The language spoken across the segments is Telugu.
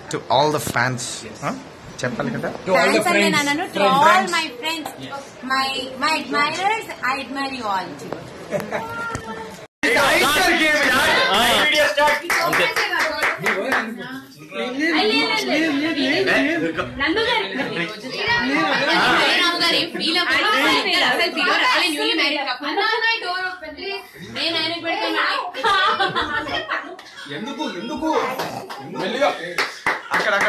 టు ఆల్ ద ఫ్యాన్స్ చెప్పాలి కదా Fans అంటే నన్ను to all my friends, my my admirers, I admire you all. రాము గారు ఏం ఫీల్ అవ్వలేదు అసలు ఫీల్ అవ్వాలి న్యూలీ మ్యారీడ్ కపుల్ నేను ఆయనకు పెడతాను ఎందుకు ఎందుకు మెల్లిగా అక్కడ అక్కడ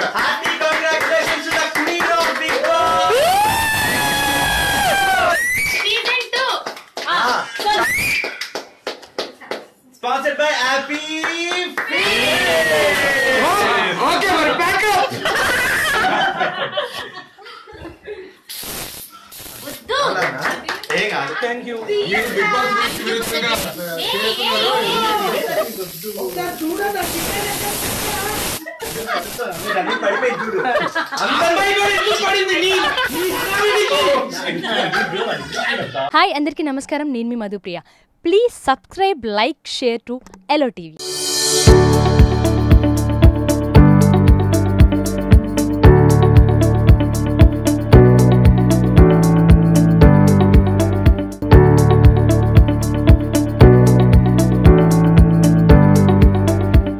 season two sponsored by happy okay మరి బ్యాకప్ వద్దు ఏం కాదు థ్యాంక్ యూ మీరు బిగ్ బాస్ విరుద్ధంగా మీరు అన్ని పడిపోయి చూడు అమ్మాయి కూడా ఎందుకు పడింది నీ హాయ్ అందరికీ నమస్కారం నేను మీ Madhupriya please subscribe like share to ఎలో టీవీ